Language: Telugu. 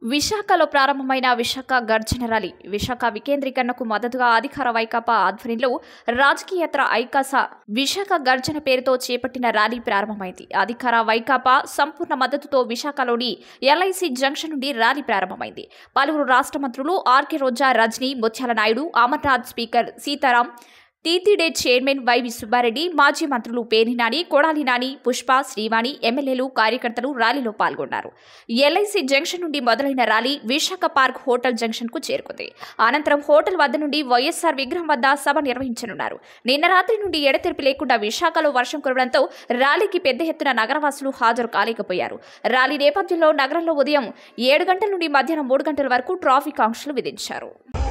విశాఖలో ప్రారంభమైన విశాఖ గర్జన ర్యాలీ విశాఖ వికేంద్రీకరణకు మద్దతుగా అధికార వైకాపా ఆధ్వర్యంలో రాజకీయేతర ఐకాస విశాఖ గర్జన పేరుతో చేపట్టిన ర్యాలీ ప్రారంభమైంది అధికార వైకాపా సంపూర్ణ మద్దతుతో విశాఖలోని ఎల్ఐసి జంక్షన్ నుండి ర్యాలీ ప్రారంభమైంది పలువురు రాష్ట్ర మంత్రులు RK Roja Rajini Mutyala Naidu Amarnath speaker Sitaram TTD chairman YV Subba Reddy మాజీ మంత్రులు పేర్ని నాని కొడాలి నాని పుష్ప శ్రీవాణి ఎమ్మెల్యేలు కార్యకర్తలు ర్యాలీలో పాల్గొన్నారు ఎల్ఐసి జంక్షన్ నుండి మొదలైన rally Visakha park hotel junction కు చేరుకుంది అనంతరం హోటల్ వద్ద నుండి వైఎస్ఆర్ విగ్రహం వద్ద సభ నిర్వహించనున్నారు నిన్న రాత్రి నుండి ఎడతెరిపి లేకుండా విశాఖలో వర్షం కురవడంతో ర్యాలీకి పెద్ద ఎత్తున నగరవాసులు హాజరు కాలేకపోయారు ర్యాలీ నేపథ్యంలో నగరంలో ఉదయం ఏడు గంటల నుండి మధ్యాహ్నం మూడు గంటల వరకు ట్రాఫిక్ ఆంక్షలు విధించారు